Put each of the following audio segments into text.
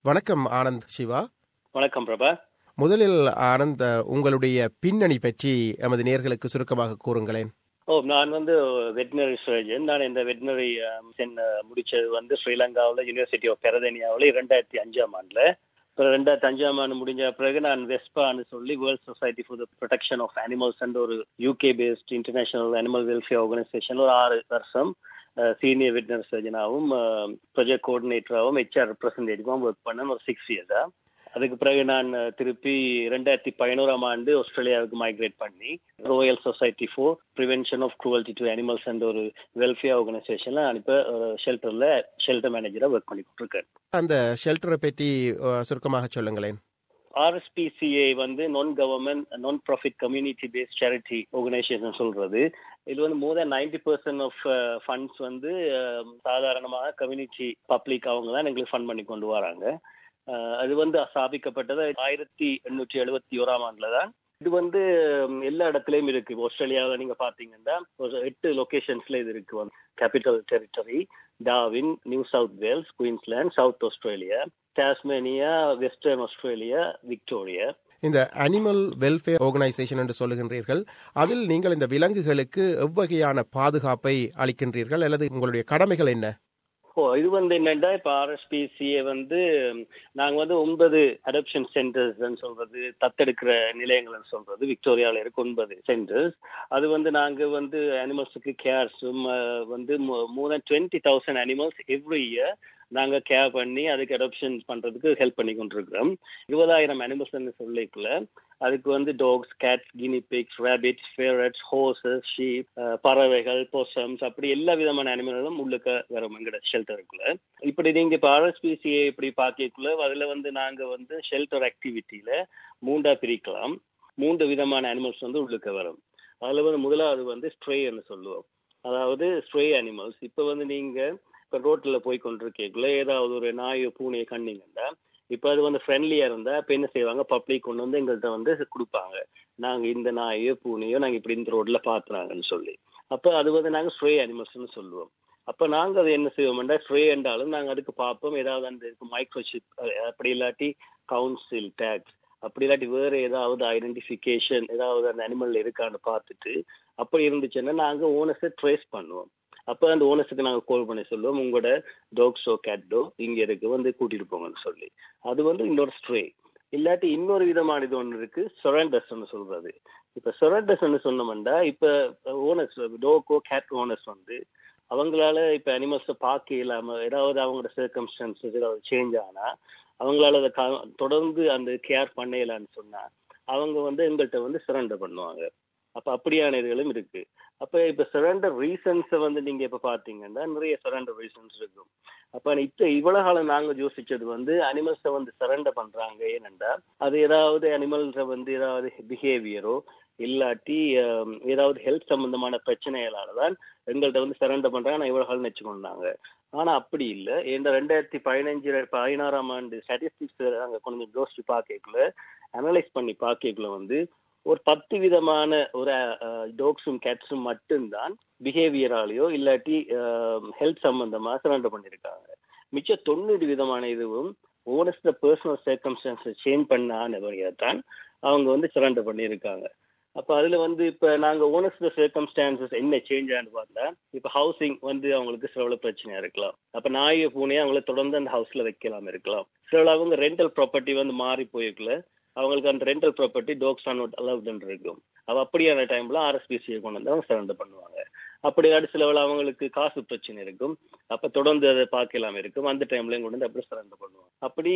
வணக்கம் ஆனந்த் சிவா வணக்கம் பிரபா முதலில் ஆனந்த் உங்களுடைய பின்னணி பற்றி எமது நேர்களுக்கு சுருக்கமாக கூறுங்களேன் ஓ நான் வந்து வெட்டினரி சர்ஜன் நான் இந்த வெட்டினரி முடிச்சது வந்து ஸ்ரீலங்காவில் யூனிவர்சிட்டி ஆஃப் பெரதேனியாவில் இரண்டாயிரத்தி அஞ்சாம் ஆண்டுல அப்புறம் ரெண்டாயிரத்தி அஞ்சாம் ஆண்டு முடிஞ்ச பிறகு நான் வெஸ்பான்னு சொல்லி World Society for the Protection of Animals and ஒரு UK based international animal welfare organisation ஒரு ஆறு வருஷம் சீனியர் வெட்டினரி சர்ஜனாகவும் ப்ரொஜெக்ட் கோஆர்டினேட்டராகவும் ஹெச்ஆர் ரெப்ரஸன்டேட்டிவாகவும் ஒர்க் பண்ணேன் ஒரு சிக்ஸ் இயர்ஸா அதுக்கு பிறகு நான் திருப்பி ரெண்டாயிரத்தி பதினோராம் ஆண்டு ஆஸ்திரேலியாவுக்கு மைக்ரேட் பண்ணி Royal Society for Prevention of Cruelty to Animals and ஒரு வெல்ஃபேர் ஆர்கனைசேஷன்ல நான் இப்போ ஷெல்டர்ல ஷெல்டர் மேனேஜரா ஒர்க் பண்ணிட்டு இருக்கேன் அந்த ஷெல்டரை பற்றி சுருக்கமாக சொல்லுங்களேன் ஆர்எஸ்பிசிஏ வந்து non government non profit community based charity organisation சொல்றது இது வந்து more than ninety percent of funds வந்து சாதாரணமாக கம்யூனிட்டி பப்ளிக் அவங்க தான் எங்களுக்கு ஃபண்ட் பண்ணி கொண்டு வராங்க அது வந்து ஸ்தாபிக்கப்பட்டது ஆயிரத்தி எண்ணூற்றி எழுபத்தி ஓராம் ஆண்டுல தான் இது வந்து எல்லா இடத்துலயும் இருக்கு ஆஸ்திரேலியாவில் நீங்க பாத்தீங்கன்னா ஒரு எட்டு லொகேஷன்ஸ்ல இது இருக்கு கேபிட்டல் டெரிட்டரி டாவின் New South Wales Queensland South Australia Tasmania Western Australia Victoria இந்த அனிமல் வெல்ஃபேர் ஆர்கனைசேஷன் என்று சொல்லுகின்றீர்கள் அதில் நீங்கள் இந்த விலங்குகளுக்கு எவ்வகையான பாதுகாப்பை அளிக்கின்றீர்கள் அல்லது உங்களுடைய கடமைகள் என்ன ஓ இது வந்து என்னன்னா இப்ப ஆர்எஸ்பிசிஏ வந்து நாங்க வந்து ஒன்பது அடாப்ஷன் சென்டர்ஸ் சொல்றது தத்தெடுக்கிற நிலையங்கள் சொல்றது விக்டோரியாவில் இருக்கு ஒன்பது சென்டர்ஸ் அது வந்து நாங்க வந்து அனிமல்ஸுக்கு கேர்ஸும் வந்து more than twenty thousand animals every year நாங்க கேர் பண்ணி அதுக்கு அடாப்ஷன் பண்றதுக்கு ஹெல்ப் பண்ணி கொண்டிருக்கிறோம் இருபதாயிரம் அனிமல்ஸ் சொல்லிக்குள்ள அதுக்கு வந்து dogs cats guinea pigs rabbits ferrets horses sheep பறவைகள் பொசம்ஸ் அப்படி எல்லா விதமான அனிமல்களும் உள்ளுக்க வரும் எங்கட ஷெல்டருக்குள்ள இப்படி நீங்க இப்போ ஆர்எஸ்பிசிஏ இப்படி பார்க்கக்குள்ள அதுல வந்து நாங்க வந்து ஷெல்டர் ஆக்டிவிட்டியில மூண்டா பிரிக்கலாம் மூன்று விதமான அனிமல்ஸ் வந்து உள்ளுக்க வரும் அதுல வந்து முதலாவது வந்து ஸ்ட்ரேன்னு சொல்லுவோம் அதாவது ஸ்ட்ரே அனிமல்ஸ் இப்போ வந்து நீங்க இப்போ ரோட்ல போய் கொண்டிருக்கீங்களா ஏதாவது ஒரு நாயோ பூனையை கண்டிங்கன்னா இப்போ அது வந்து ஃப்ரெண்ட்லியா இருந்தா இப்போ என்ன செய்வாங்க பப்ளிக் கொண்டு வந்து எங்கள்கிட்ட வந்து கொடுப்பாங்க நாங்க இந்த நாயோ பூனையோ நாங்க இப்படி இந்த ரோட்ல பாத்துறாங்கன்னு சொல்லி அப்ப அது வந்து நாங்க ஸ்ட்ரே அனிமல்ஸ்னு சொல்லுவோம் அப்ப நாங்க அதை என்ன செய்வோம்னா ஸ்ட்ரே என்றாலும் நாங்க அதுக்கு பார்ப்போம் ஏதாவது அந்த மைக்ரோசிப் அப்படி இல்லாட்டி கவுன்சில் டேக்ஸ் அப்படி இல்லாட்டி வேற ஏதாவது ஐடென்டிபிகேஷன் ஏதாவது அந்த அனிமல் இருக்கான்னு பார்த்துட்டு அப்படி இருந்துச்சுன்னா நாங்க ஓனர்ஸை ட்ரேஸ் பண்ணுவோம் அப்ப அந்த ஓனர்ஸுக்கு நாங்க கால் பண்ணி சொல்லுவோம் உங்களோட டாக்ஸோ கேட்டோ இங்க இருக்கு வந்து கூட்டிட்டு போங்கன்னு சொல்லி அது வந்து இன்னொரு ஸ்ட்ரே இல்லாட்டி இன்னொரு விதமான இது ஒன்று இருக்கு சொரண்டர்ஸ்ன்னு சொல்றது இப்ப சொரண்டர்ஸ்ன்னு சொன்னோம்னா இப்ப ஓனர்ஸ் டோக்கோ கேட் ஓனர்ஸ் வந்து அவங்களால இப்ப அனிமல்ஸை பார்க்க இல்லாம ஏதாவது அவங்களோட சர்க்கம்ஸ்டன்சஸ் ஏதாவது சேஞ்ச் ஆனா அவங்களால அதை தொடர்ந்து அந்த கேர் பண்ணலான்னு சொன்னா அவங்க வந்து எங்கள்கிட்ட வந்து சரண்டர் பண்ணுவாங்க அப்ப அப்படியான இதுகளும் இருக்கு அப்ப இப்ப சரண்டர் ரீசன்ஸை வந்து நீங்க இப்ப பாத்தீங்கன்னா நிறைய சரண்டர் ரீசன்ஸ் இருக்கும் அப்ப இப்ப இவ்வளவு காலம் நாங்க யோசிச்சது வந்து அனிமல்ஸை வந்து சரண்டர் பண்றாங்க ஏனென்றா அது ஏதாவது அனிமல்ஸை வந்து ஏதாவது பிஹேவியரோ இல்லாட்டி ஏதாவது ஹெல்த் சம்பந்தமான பிரச்சனைகளால தான் எங்கள்கிட்ட வந்து சரண்டர் பண்றாங்க நான் இவ்வளவு காலம் வச்சுக்கொண்டாங்க ஆனா அப்படி இல்லை இந்த ரெண்டாயிரத்தி பதினஞ்சு பதினாறாம் ஆண்டு ஸ்டாட்டிஸ்டிக்ஸ் அங்க கொஞ்சம் யோசிச்சு பார்க்கக்குள்ள அனலைஸ் பண்ணி பார்க்கக்குள்ள வந்து ஒரு பத்து விதமான ஒரு டாக்ஸும் கேட்ஸும் மட்டும்தான் பிஹேவியராலேயோ இல்லாட்டி ஹெல்த் சம்பந்தமா சரண்டர் பண்ணியிருக்காங்க மிச்ச தொண்ணூறு விதமான இதுவும் onus the personal circumstances change பண்ண தான் அவங்க வந்து சரண்டர் பண்ணியிருக்காங்க அப்ப அதுல வந்து இப்ப நாங்க ஓனர்ஸ் சர்க்கம்ஸ்டான்சஸ் என்ன சேஞ்ச் ஆனு பார்த்தா இப்ப ஹவுசிங் வந்து அவங்களுக்கு சில பிரச்சனையா இருக்கலாம் அப்ப நாயை பூனையை அவங்கள தொடர்ந்து அந்த ஹவுஸ்ல வைக்கலாம் இருக்கலாம் சில அவங்க ரெண்டல் ப்ராப்பர்ட்டி வந்து மாறி போயிருக்கல அவங்களுக்கு அந்த rental property tax are not அலவுட்னு இருக்கும் அவ அப்படியான டைம்ல ஆர்எஸ்பிசியை கொண்டு வந்து அவங்க சரண்டர் பண்ணுவாங்க அப்படி சில அவங்களுக்கு காசு பிரச்சனை இருக்கும் அப்ப தொடர்ந்து அதை பார்க்கலாம் இருக்கும் அந்த டைம்லயும் கொண்டு வந்து அப்படி சரண்டர் பண்ணுவாங்க அப்படி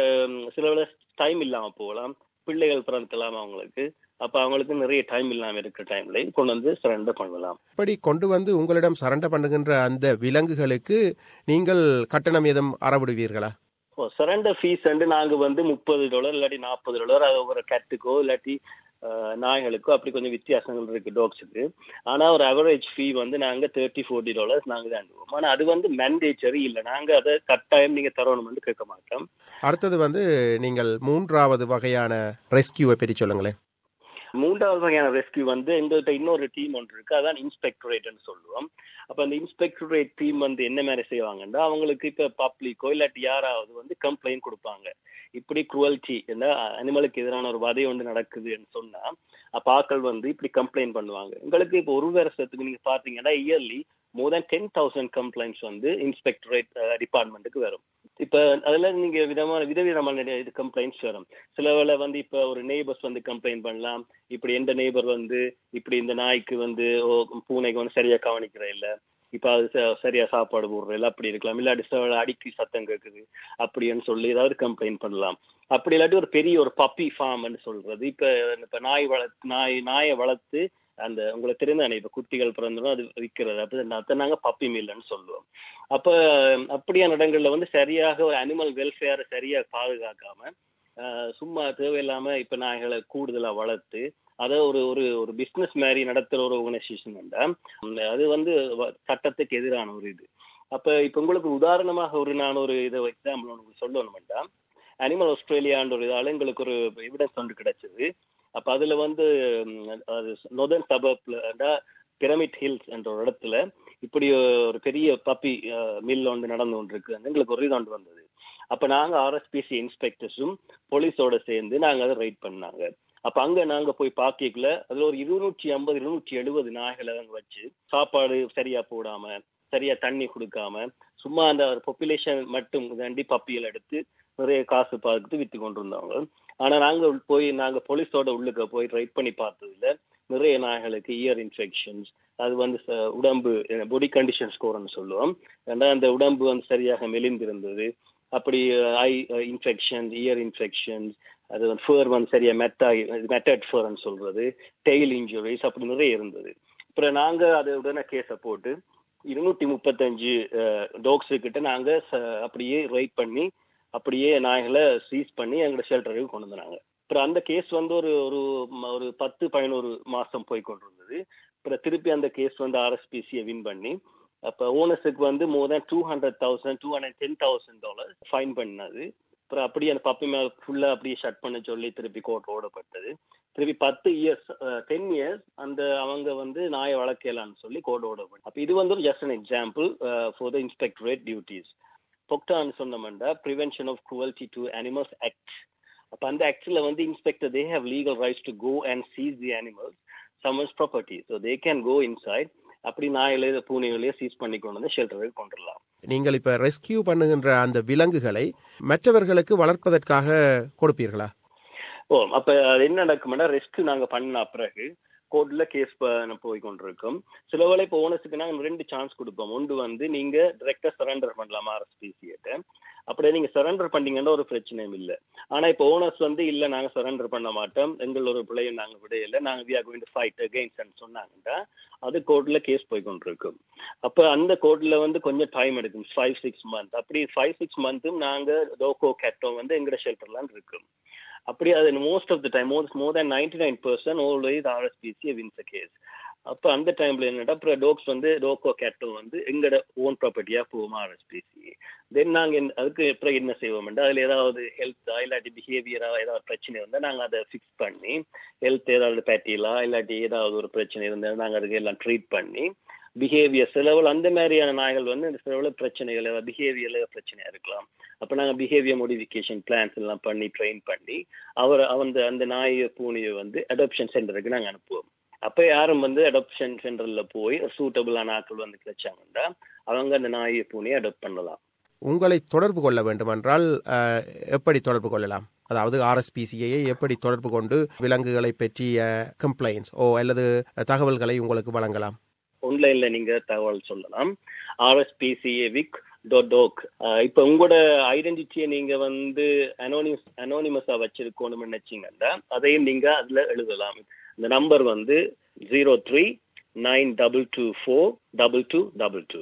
சில டைம் இல்லாம போகலாம் பிள்ளைகள் பிறக்கலாம் அவங்களுக்கு அப்ப அவங்களுக்கு நிறைய டைம் இல்லாம இருக்கிற டைம்ல கொண்டு வந்து சரண்டர் பண்ணலாம் இப்படி கொண்டு வந்து உங்களிடம் சரண்டர் பண்ணுகின்ற அந்த விலங்குகளுக்கு நீங்கள் கட்டணம் ஏதும் அறவிடுவீர்களா சரண்டர் ஃபீஸ் வந்து நாங்க வந்து முப்பது டாலர் இல்லாட்டி நாற்பது டாலர் அது ஒரு கேட்டுக்கோ இல்லாட்டி நாய்களுக்கோ அப்படி கொஞ்சம் வித்தியாசங்கள் இருக்கு டாக்ஸுக்கு ஆனா ஒரு அவரேஜ் ஃபீ வந்து நாங்க தேர்ட்டி ஃபோர்ட்டி டாலர்ஸ் நாங்க தான் ஆனா அது வந்து மேண்டேச்சரி இல்லை நாங்க அதை கட்டாயம் நீங்க தரணும் கேட்க மாட்டோம் அடுத்தது வந்து நீங்கள் மூன்றாவது வகையான ரெஸ்கியூவை பற்றி சொல்லுங்களேன் மூன்றாவது வகையான ரெஸ்கியூ வந்து எங்கள்கிட்ட இன்னொரு டீம் ஒன்று இருக்கு அதான் இன்ஸ்பெக்டரேட்னு சொல்லுவோம் அப்ப அந்த இன்ஸ்பெக்டரேட் டீம் வந்து என்ன மாதிரி செய்வாங்கன்னா அவங்களுக்கு இப்ப பப்ளிக்கோ இல்லாட்டி யாராவது வந்து கம்ப்ளைண்ட் கொடுப்பாங்க இப்படி குருவல்டி இந்த அனிமலுக்கு எதிரான ஒரு வதை ஒன்று நடக்குதுன்னு சொன்னா அப்ப ஆக்கள் வந்து இப்படி கம்ப்ளைண்ட் பண்ணுவாங்க எங்களுக்கு இப்போ ஒரு வருஷத்துக்கு நீங்க பாத்தீங்கன்னா yearly more than ten thousand complaints வந்து இன்ஸ்பெக்டரேட் டிபார்ட்மெண்ட்டுக்கு வரும் இப்ப அதுல நீங்க விதமான விதவிதமான இது கம்ப்ளைண்ட்ஸ் வரும் சில வேளை வந்து இப்ப ஒரு நெய்பர்ஸ் வந்து கம்ப்ளைண்ட் பண்ணலாம் இப்படி எந்த நெய்பர் வந்து இப்படி இந்த நாய்க்கு வந்து பூனைக்கு வந்து சரியா கவனிக்கிற இல்ல இப்ப அது சரியா சாப்பாடு போடுற இல்ல அப்படி இருக்கலாம் இல்லாட்டி அடிக்கி சத்தம் கேக்குது அப்படின்னு சொல்லி ஏதாவது கம்ப்ளைண்ட் பண்ணலாம் அப்படி இல்லாட்டி ஒரு பெரிய ஒரு பப்பி ஃபார்ம்னு சொல்றது இப்ப இப்ப நாய் வளர்த்து நாய் நாயை வளர்த்து அந்த உங்களுக்கு தெரிந்தானே இப்ப குட்டிகள் பிறந்ததும் அது விற்கிறது அப்படி நாங்க பப்பி மில்லுன்னு சொல்லுவோம் அப்ப அப்படியான இடங்கள்ல வந்து சரியாக ஒரு அனிமல் வெல்ஃபேர் சரியா பாதுகாக்காம சும்மா தேவையில்லாம இப்ப நாய்களை கூடுதலா வளர்த்து அதை ஒரு ஒரு ஒரு பிசினஸ் மாதிரி நடத்துற ஒரு ஆர்கனைசேஷன் அது வந்து சட்டத்துக்கு எதிரான ஒரு இது அப்ப இப்ப உங்களுக்கு உதாரணமாக ஒரு நான் ஒரு இதை எக்ஸாம்பிள் உங்களுக்கு சொல்லணும்டா அனிமல் ஆஸ்திரேலியான்ற ஒரு இதால எங்களுக்கு ஒரு எவிடன்ஸ் ஒன்று கிடைச்சது அப்ப அதுல வந்து அது நொதர்ன் சபர்ப்ல பிரமிட் ஹில்ஸ் என்ற ஒரு இடத்துல இப்படி ஒரு பெரிய பப்பி மில் ஒன்று நடந்து கொண்டு இருக்கு எங்களுக்கு ஒரு இது ஒன்று வந்தது அப்ப நாங்க ஆர்எஸ்பிசி இன்ஸ்பெக்டர்ஸும் போலீஸோட சேர்ந்து நாங்க அதை ரைட் பண்ணாங்க அப்ப அங்க நாங்க போய் பாக்கிக்கல அதுல ஒரு இருநூற்றி ஐம்பது இருநூற்றி எழுபது நாய்களை அங்க வச்சு சாப்பாடு சரியா போடாம சரியா தண்ணி கொடுக்காம சும்மா அந்த பாப்புலேஷன் மட்டும் தாண்டி பப்பியல் எடுத்து நிறைய காசு பார்த்து வித்து கொண்டு இருந்தவங்க ஆனா நாங்க போய் நாங்க போலீஸோட உள்ளுக்க போய் ரைட் பண்ணி பார்த்ததுல நிறைய நாய்களுக்கு இயர் இன்ஃபெக்ஷன்ஸ் அது வந்து உடம்பு பொடி கண்டிஷன் ஸ்கோர்னு சொல்லுவோம் ஏன்னா அந்த உடம்பு வந்து சரியாக மெலிந்திருந்தது அப்படி ஐ இன்ஃபெக்ஷன்ஸ் இயர் இன்ஃபெக்ஷன்ஸ் அது வந்து ஃபேர் வந்து சரியா மெட்டா மெட்டட் ஃபேர்னு சொல்றது டெய்ல் இன்ஜுரிஸ் அப்படி நிறைய இருந்தது அப்புறம் நாங்க அதை உடனே கேஸை போட்டு இருநூத்தி முப்பத்தஞ்சு டாக்ஸு கிட்ட நாங்க அப்படியே ரைட் பண்ணி அப்படியே நாய்களை சீஸ் பண்ணி எங்களோட ஷெல்டருக்கு கொண்டு வந்தாங்க அப்புறம் அந்த கேஸ் வந்து ஒரு ஒரு ஒரு பத்து பதினோரு மாசம் போய் கொண்டிருந்தது அப்புறம் திருப்பி அந்த கேஸ் வந்து ஆர்எஸ்பிசியை வின் பண்ணி அப்ப ஓனர்ஸுக்கு வந்து more than two hundred thousand two hundred ten thousand dollar fine பண்ணது அப்புறம் அப்படியே அந்த பப்பி மேல ஃபுல்லா அப்படியே ஷட் பண்ண சொல்லி திருப்பி கோர்ட் ஓடப்பட்டது திருப்பி பத்து இயர்ஸ் டென் இயர்ஸ் அந்த அவங்க வந்து நாயை வளர்க்கலான்னு சொல்லி கோர்ட் ஓடப்பட்டது அப்ப இது வந்து just an example for the inspectorate duties பொக்டான்னு சொன்னோம்னா prevention of cruelty to animals act அப்ப அந்த ஆக்ட்ல வந்து inspector they have legal rights to go and seize the animals summons property so they can go inside அப்படி நாயிலே பூனைகளையே cheese பண்ணி கொண்டு வந்து ஷெல்டருக்கு கொண்டு வரலாம் நீங்கள் இப்ப ரெஸ்கியூ பண்ணுகின்ற அந்த விலங்குகளை மற்றவர்களுக்கு வளர்ப்பதற்காக கொடுப்பீர்களா ஓ அப்ப அது என்ன நடக்கும்னா ரெஸ்கியூ நாங்க பண்ண பிறகு கோர்ட்ல கேஸ் போய் கொண்டிருக்கோம் சில வேளை இப்போ ஓனர்ஸுக்கு நாங்கள் ரெண்டு சான்ஸ் கொடுப்போம் ஒன்று வந்து நீங்க டிரெக்டா சரண்டர் பண்ணலாம் ஆர்எஸ்பிசியிட்ட அப்படியே நீங்க சரண்டர் பண்ணீங்கன்னா ஒரு பிரச்சனையும் இல்லை ஆனா இப்போ ஓனர்ஸ் வந்து இல்ல நாங்க சரண்டர் பண்ண மாட்டோம் எங்கள் ஒரு பிள்ளையும் நாங்க விடையில நாங்க we are going to fight against சொன்னாங்கன்னா அது கோர்ட்ல கேஸ் போய் கொண்டிருக்கும் அப்ப அந்த கோர்ட்ல வந்து கொஞ்சம் டைம் எடுக்கும் ஃபைவ் சிக்ஸ் மந்த் அப்படி ஃபைவ் சிக்ஸ் மந்த்தும் நாங்க டோகோ கேட்டோ வந்து எங்கட ஷெல்டர்லாம் இருக்கும் அப்படி அது most of the time most more than ninety nine percent always RSPC wins case அப்ப அந்த டைம்ல என்னடா அப்புறம் டோக்ஸ் வந்து டோக்கோ கேட்டோ வந்து எங்கட ஓன் ப்ராப்பர்ட்டியா போவோம் ஆர்எஸ்பிசி தென் நாங்க அதுக்கு அப்புறம் என்ன செய்வோம்டா அதுல ஏதாவது ஹெல்த் இல்லாட்டி பிஹேவியரா ஏதாவது பிரச்சனை இருந்தா நாங்க அதை ஃபிக்ஸ் பண்ணி ஹெல்த் ஏதாவது பேட்டிலா இல்லாட்டி ஏதாவது ஒரு பிரச்சனை இருந்தா நாங்க அதுக்கு எல்லாம் ட்ரீட் பண்ணி பிஹேவியர் சிலவில் அந்த மாதிரியான நாய்கள் வந்து இந்த சிலவில் பிரச்சனைகள் பிஹேவியர்ல பிரச்சனையா இருக்கலாம் அப்ப நாங்க பிஹேவியர் மோடிஃபிகேஷன் பிளான்ஸ் எல்லாம் பண்ணி ட்ரெயின் பண்ணி அவர் அந்த அந்த நாய் பூனையை வந்து அடாப்ஷன் சென்டருக்கு நாங்க அனுப்புவோம் அப்ப யாரும் வந்து அடாப்ஷன் சென்டர்ல போய் சூட்டபிளான ஆட்கள் வந்து கிடைச்சாங்கன்னா அவங்க அந்த நாயை பூனையை அடாப்ட் பண்ணலாம் உங்களை தொடர்பு கொள்ள வேண்டுமென்றால் எப்படி தொடர்பு கொள்ளலாம் அதாவது ஆர்எஸ்பிசிஐயை எப்படி தொடர்பு கொண்டு விலங்குகளை பற்றிய கம்ப்ளைண்ட்ஸ் ஓ அல்லது தகவல்களை உங்களுக்கு வழங்கலாம் ஆன்லைன்ல நீங்க தகவல் சொல்லலாம் ஆர்எஸ்பிசிஏ விக் டாட் டாக் இப்ப உங்களோட ஐடென்டிட்டியை நீங்க வந்து அனோனிமஸ் அனோனிமஸா வச்சிருக்கணும்னு நினைச்சீங்கன்னா அதையும் நீங்க அதுல எழுதலாம் இந்த நம்பர் வந்து zero three nine double two four double two double two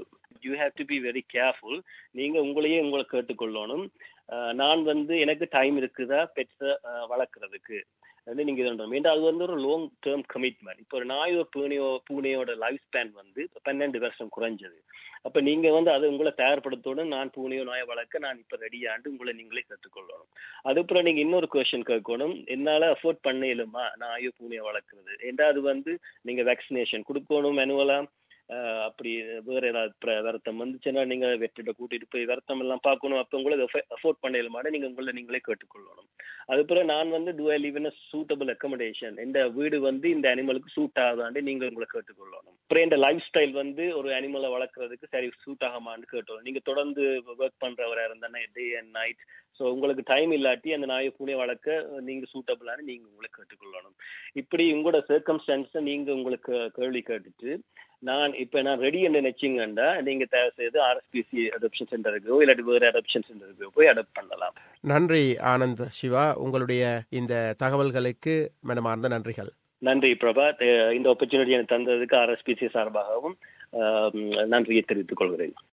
you have to be very careful நீங்க உங்களையே உங்களை கேட்டுக்கொள்ளணும் அஹ், நான் வந்து எனக்கு டைம் இருக்குதா பெற்ற வளர்க்கறதுக்கு வந்து நீங்க இது பண்ணணும். ஏன்டா அது வந்து ஒரு லாங் டேர்ம் கமிட்மெண்ட் இப்போ ஒரு நாயோ பூனையோ பூனையோட லைஃப் ஸ்பேன் வந்து பன்னெண்டு வருஷம் குறைஞ்சது அப்ப நீங்க வந்து அதை உங்களை தயார்படுத்தோட நான் பூனையோ நாயை வளர்க்க நான் இப்ப ரெடியாண்டு உங்களை நீங்களே கற்றுக்கொள்ளணும் அதுக்கப்புறம் நீங்க இன்னொரு கொஸ்டின் கேட்கணும் என்னால அஃபோர்ட் பண்ண இயலுமா நாயோ பூனையோ வளர்க்கறது ஏன்டா அது வந்து நீங்க வேக்சினேஷன் கொடுக்கணும் மெனுவலா அப்படி வேற ஏதாவது பிர- வருத்தம் வந்துச்சுன்னா நீங்க வெற்றிட கூட்டிட்டு போய் வருத்தம் எல்லாம் பார்க்கணும் அப்ப உங்களுக்கு அஃபோர்ட் பண்ண இயலுமாட நீங்க உங்களை நீங்களே கேட்டுக்கொள்ளணும் அதுக்கப்புறம் நான் வந்து to I live in suitable accommodation இந்த வீடு வந்து இந்த அனிமலுக்கு சூட் ஆகாதாண்டு நீங்க உங்களை கேட்டுக்கொள்ளணும் அப்புறம் இந்த லைஃப் ஸ்டைல் வந்து ஒரு அனிமலை வளர்க்கறதுக்கு சரி சூட் ஆகாமான்னு கேட்டோம் நீங்க தொடர்ந்து ஒர்க் பண்றவரா இருந்தா டே அண்ட் நைட் ஸோ உங்களுக்கு டைம் இல்லாட்டி அந்த நாயை பூனை வளர்க்க நீங்க சூட்டபிளான நீங்க உங்களை கேட்டுக்கொள்ளணும் இப்படி உங்களோட சர்க்கம்ஸ்டான்ஸை நீங்க உங்களுக்கு கேள்வி கேட்டுட்டு நான் இப்ப நான் ரெடி என்று நினைச்சீங்கன்னா நீங்க தயவு செய்து ஆர்எஸ்பிசி அடாப்ஷன் சென்டருக்கோ இல்லாட்டி வேற அடாப்ஷன் சென்டருக்கோ போய் அடாப்ட் பண்ணலாம் நன்றி ஆனந்த் சிவா உங்களுடைய இந்த தகவல்களுக்கு மனமார்ந்த நன்றிகள் நன்றி பிரபாத் அஹ் இந்த ஆப்பர்ச்சுனிட்டி எனக்கு தந்ததுக்கு ஆர்எஸ்பிசி சார்பாகவும் அஹ், நன்றியை தெரிவித்துக் கொள்கிறேன்